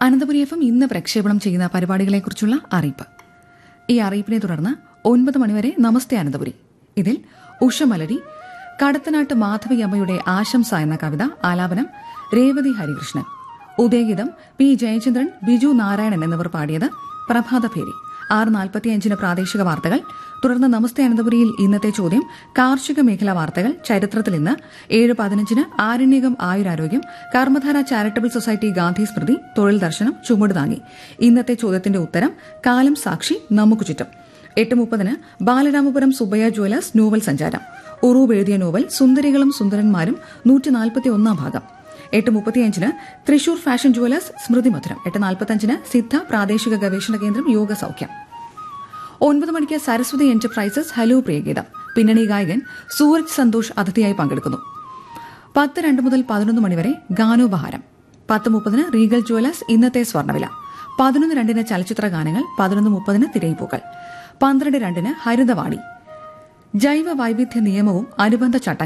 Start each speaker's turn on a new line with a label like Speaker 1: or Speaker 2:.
Speaker 1: Ananthapuri F M ഇന്ന് പ്രക്ഷേപണം ചെയ്യുന്ന പരിപാടികളെക്കുറിച്ചുള്ള അറിയിപ്പ് ഈ അറിയിപ്പിനെ തുടർന്ന് ഒൻപത് മണിവരെ നമസ്തേ അനന്തപുരി ഇതിൽ ഉഷമലരി കടത്തനാട്ട് മാധവി അമ്മയുടെ ആശംസ എന്ന കവിത ആലാപനം രേവതി ഹരികൃഷ്ണൻ ഉദയഗീതം പി ജയചന്ദ്രൻ ബിജു നാരായണൻ എന്നിവർ പാടിയത് പ്രഭാതഭേരി ആറ് നാൽപ്പത്തിയഞ്ചിന് പ്രാദേശിക വാർത്തകൾ തുടർന്ന് നമസ്തേ അനന്തപുരിയിൽ ഇന്നത്തെ ചോദ്യം കാർഷിക മേഖലാ വാർത്തകൾ ചരിത്രത്തിൽ ഇന്ന് ഏഴ് പതിനഞ്ചിന് ആരണ്യകം ആയുരാരോഗ്യം കർമ്മധാര ചാരിറ്റബിൾ സൊസൈറ്റി ഗാന്ധി സ്മൃതി തൊഴിൽ ദർശനം ചുമട് താങ്ങി ഇന്നത്തെ ചോദ്യത്തിന്റെ ഉത്തരം കാലം സാക്ഷി നമുക്ക് ചുറ്റും എട്ട് മുപ്പതിന് ബാലരാമപുരം സുബയ്യ ജ്വല്ലേഴ്സ് നോവൽ സഞ്ചാരം ഉറൂബ് എഴുതിയ നോവൽ സുന്ദരികളും സുന്ദരന്മാരും നൂറ്റി നാൽപ്പത്തി ഒന്നാം ഭാഗം എട്ട് മുപ്പത്തിയഞ്ചിന് തൃശൂർ ഫാഷൻ ജുവലേഴ്സ് സ്മൃതി മധുരം എട്ട് നാൽപ്പത്തഞ്ചിന് സിദ്ധ പ്രാദേശിക ഗവേഷണ കേന്ദ്രം യോഗ സൌഖ്യം ഒൻപത് മണിക്ക് സരസ്വതി എന്റർപ്രൈസസ് ഹലോ പ്രിയഗീതം പിന്നണി ഗായകൻ സൂരജ് സന്തോഷ് അതിഥിയായി പങ്കെടുക്കുന്നു പത്ത് രണ്ട് മുതൽ പതിനൊന്ന് മണിവരെ ഗാനോപഹാരം പത്ത് മുപ്പതിന് റീഗൽ ജുവലേഴ്സ് ഇന്നത്തെ സ്വർണ്ണവില പതിനൊന്ന് രണ്ടിന് ചലച്ചിത്ര ഗാനങ്ങൾ പതിനൊന്ന് മുപ്പതിന് തിരയിപ്പൂക്കൾ പന്ത്രണ്ട് രണ്ടിന് ഹരിതവാണി ജൈവ വൈവിധ്യ നിയമവും അനുബന്ധ ചട്ടങ്ങളും